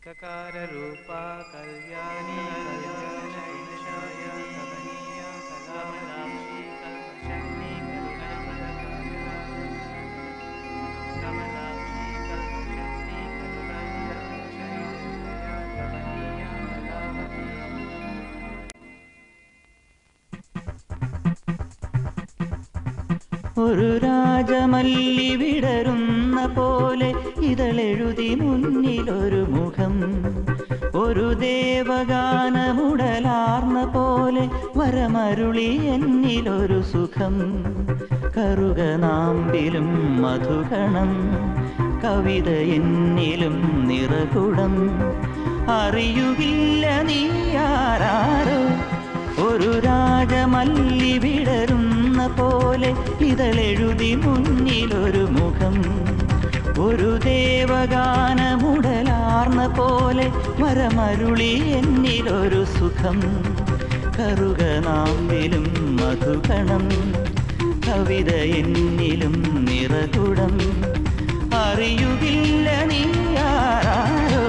കകാരൂപ കല്യാണി കല്യാണ കമനീയ കലാമലാക്ഷി കൽമഷണ്ണി കരുണാമൃതകായ കമലാക്ഷി കൽമഷണ്ണി കരുണാമൃതകായ കമനീയ കലാവതി ഒരു രാജമല്ലി വിടരുന്ന പോലെ ഇതളെഴുതി മുന്നിലൊരു മുഖം ഒരു ദേവഗാനമുടലാർന്ന പോലെ വരമരുളി എന്നിലൊരു സുഖം കറുകനാമ്പിലും മധുഗണം കവിത എന്നിലും നിറകുടം അറിയുകില്ല നീ ആരാരോ ഒരു രാജമല്ലി വിടരുന്ന പോലെ ഇതളെഴുതി മുന്നിലൊരു മുഖം ഒരു ദേവഗാനമുടലാർന്ന പോലെ വരമരുളി എന്നിലൊരു സുഖം കറുകനാമ്പിലും മധുകണം കവിത എന്നിലും നിറകുടം അറിയുകില്ല നീ ആരാരോ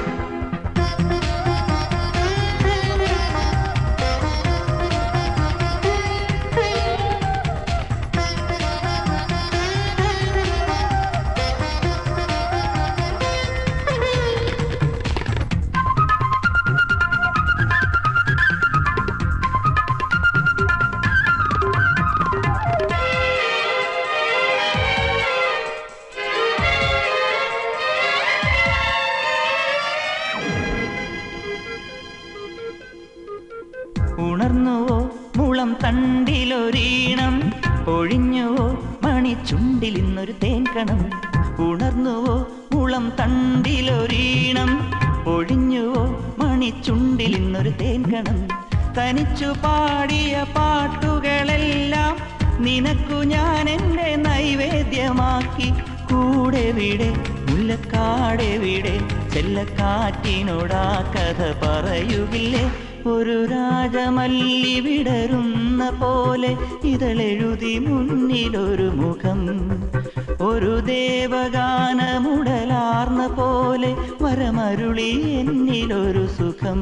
ഉണർന്നുവോ മുളം തണ്ടിലൊരീണം ഒഴിഞ്ഞുവോ മണിച്ചുണ്ടിൽ ഇന്നൊരു തേൻകണം ഉണർന്നുവോ മുളം തണ്ടിലൊരീണം ഒഴിഞ്ഞുവോ മണിച്ചുണ്ടിൽ ഇന്നൊരു തേൻകണം തനിച്ചു പാടിയ പാട്ടുകളെല്ലാം നിനക്കു ഞാൻ എൻ്റെ നൈവേദ്യമാക്കി കൂടെ വിടെ മുല്ലക്കാടെ വിടെ ചെല്ലക്കാറ്റിനോടാ കഥ പറയുകില്ലേ ഒരു രാജമല്ലി വിടരുന്ന പോലെ ഇതളെഴുതി മുന്നിലൊരു മുഖം ഒരു ദേവഗാനമുടലാർന്ന പോലെ വരമരുളി എന്നിലൊരു സുഖം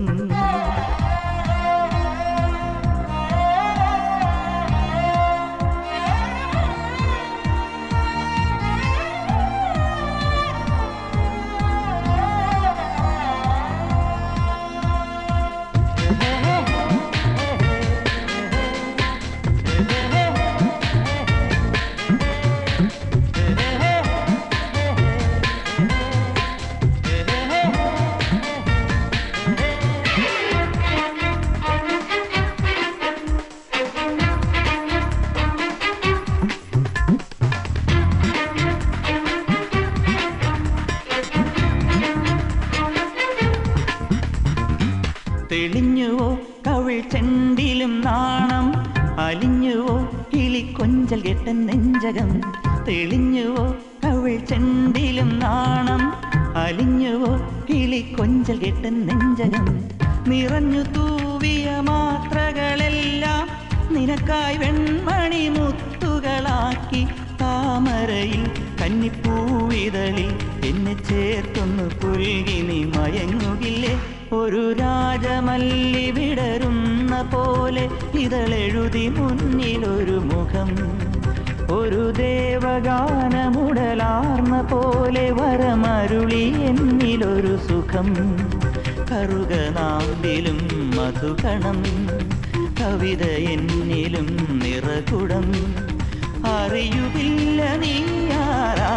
തെളിഞ്ഞുവോ കവിൾ ചെണ്ടിലും നാണം അലിഞ്ഞുവോ കിളിക്കൊഞ്ചൽ കെട്ടൻ നെഞ്ചകം തെളിഞ്ഞുവോ കവിൾ ചെണ്ടിലും നാണം അലിഞ്ഞുവോ കിളിക്കൊഞ്ചൽ കെട്ടൻ നെഞ്ചകം നിറഞ്ഞു തൂവിയ മാത്രകളെല്ലാം നിനക്കായി വെൺമണി മുത്തുകളാക്കി താമരയിൽ കന്നിപ്പൂവിതളിൽ എന്നെ ചേർത്തൊന്ന് പുൽകി നീ മയങ്ങുകില്ലേ ഒരു രാജമല്ലി വിടരുന്ന പോലെ ഇതളെഴുതി മുന്നിലൊരു മുഖം ഒരു ദേവഗാനമുടലാർന്ന പോലെ വരമരുളി എന്നിലൊരു സുഖം കറുകനാമ്പിലും മധുകണം കവിത എന്നിലും നിറകുടം അറിയുകില്ല നീ ആരാ